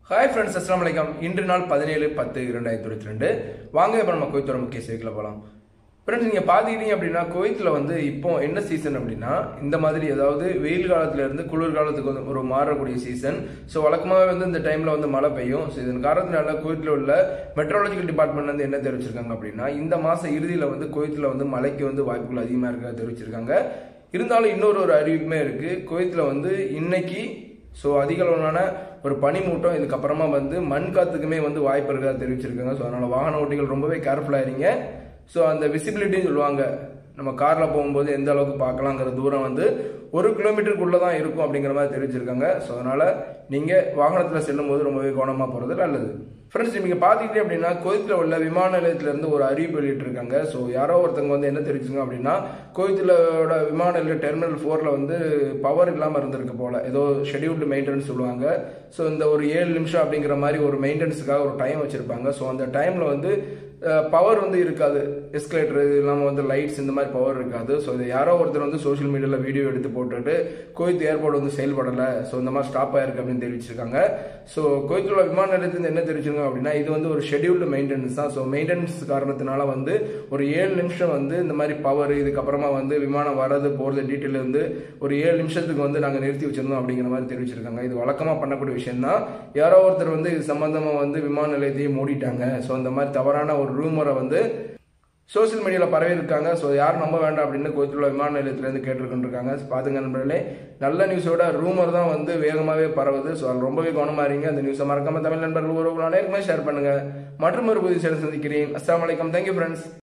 hi friends அஸ்லாம் வலைக்கம் இன்று நாள் பதினேழு பத்து இரண்டாயிரத்தி இருபத்தி ரெண்டு வாங்க இப்போ நம்ம குவைத்தோட முக்கிய செய்திகளை போகலாம் ஃப்ரெண்ட்ஸ் நீங்கள் பார்த்துக்கிட்டீங்க அப்படின்னா குவைத்தில் வந்து இப்போ என்ன சீசன் அப்படின்னா இந்த மாதிரி ஏதாவது வெயில் காலத்துல இருந்து குளிர் காலத்துக்கு வந்து ஒரு மாறக்கூடிய சீசன் ஸோ வழக்கமாகவே வந்து இந்த டைமில் வந்து மழை பெய்யும் ஸோ இதன் காரணத்தினால குவைத்தில் உள்ள மெட்ரோலஜிக்கல் டிபார்ட்மெண்ட் வந்து என்ன தெரிவிச்சிருக்காங்க அப்படின்னா இந்த மாதம் இறுதியில் வந்து குவைத்தில் வந்து மழைக்கு வந்து வாய்ப்புகள் அதிகமாக இருக்க தெரிவிச்சிருக்காங்க இருந்தாலும் இன்னொரு ஒரு அறிவிப்புமே இருக்குது குவைத்தில் வந்து இன்னைக்கு ஸோ அதிக அளவிலான ஒரு பனிமூட்டம் இதுக்கப்புறமா வந்து மண் காத்துக்குமே வந்து வாய்ப்பு இருக்கிறதா தெரிவிச்சிருக்காங்க ஸோ அதனால வாகன ஓட்டிகள் ரொம்பவே கேர்ஃபுல்லாக இருங்க ஸோ அந்த விசிபிலிட்டின்னு சொல்லுவாங்க நம்ம காரில் போகும்போது எந்த அளவுக்கு பார்க்கலாங்கிற தூரம் வந்து ஒரு கிலோமீட்டருக்குள்ளே தான் இருக்கும் அப்படிங்கிற மாதிரி தெரிவிச்சிருக்காங்க ஸோ அதனால் நீங்கள் வாகனத்தில் செல்லும்போது ரொம்பவே கவனமாக போகிறது நல்லது ஃப்ரெண்ட்ஸ் நீங்கள் பார்த்துக்கிட்டே அப்படின்னா கோயத்தில் உள்ள விமான நிலையத்திலேருந்து ஒரு அறிவிப்பு வெளியிட்டிருக்காங்க ஸோ யாரோ ஒருத்தவங்க வந்து என்ன தெரிவிச்சிருங்க அப்படின்னா கோயத்திலோட விமான நிலைய டெர்மினல் ஃபோரில் வந்து பவர் இல்லாமல் இருந்திருக்கு போல் ஏதோ ஷெடியூல்டு மெயின்டெனன்ஸ் சொல்லுவாங்க ஸோ இந்த ஒரு ஏழு நிமிஷம் அப்படிங்கிற மாதிரி ஒரு மெயின்டெனன்ஸுக்காக ஒரு டைம் வச்சுருப்பாங்க ஸோ அந்த டைமில் வந்து பவர் வந்து இருக்காது எஸ்கலேட்டர் இது இல்லாமல் வந்து லைட்ஸ் இந்த மாதிரி பவர் இருக்காது ஸோ இது யாரோ ஒருத்தர் வந்து சோஷியல் மீடியாவில் வீடியோ எடுத்து போட்டுட்டு கோயத் ஏர்போர்ட் வந்து செயல்படலை ஸோ இந்த மாதிரி ஸ்டாப் ஆயிருக்கு அப்படின்னு தெரிவிச்சிருக்காங்க ஸோ கோயத்தில் விமான நிலையத்தில் என்ன தெரிவிச்சிருக்காங்க அப்படின்னா இது வந்து ஒரு ஷெடியூல்டு மெயின்டெனன்ஸ் தான் ஸோ மெயின்டெனன்ஸ் காரணத்தினால வந்து ஒரு ஏழு நிமிஷம் வந்து இந்த மாதிரி பவர் இதுக்கப்புறமா வந்து விமானம் வரது போகிறது டீட்டெயில் வந்து ஒரு ஏழு நிமிஷத்துக்கு வந்து நாங்கள் நிறுத்தி வச்சிருந்தோம் அப்படிங்கிற மாதிரி தெரிவிச்சிருக்காங்க இது வழக்கமாக பண்ணக்கூடிய விஷயம் தான் யாரோ ஒருத்தர் வந்து இது சம்பந்தமாக வந்து விமான நிலையத்தையே மூடிட்டாங்க ஸோ அந்த மாதிரி தவறான ஒரு ரூமரை வந்து சோசியல் மீடியாவில் பரவி இருக்காங்க ஸோ யாரும் நம்ப வேண்டாம் அப்படின்னு கோயத்தில் விமான நிலையத்திலேருந்து கேட்டுருக்குன்றிருக்காங்க பார்த்துங்க நண்பர்களே நல்ல நியூஸோட ரூமர் தான் வந்து வேகமாகவே பரவுது ஸோ அது ரொம்பவே கவனமாக இருங்க அந்த நியூஸை மறக்காம தமிழ் நண்பர்கள் ஒரு அனைவருக்குமே ஷேர் பண்ணுங்க மற்றும் ஒரு புதிய சேனல் சந்திக்கிறேன் அஸ்லாம் வலைக்கம் தேங்க்யூ ஃப்ரெண்ட்ஸ்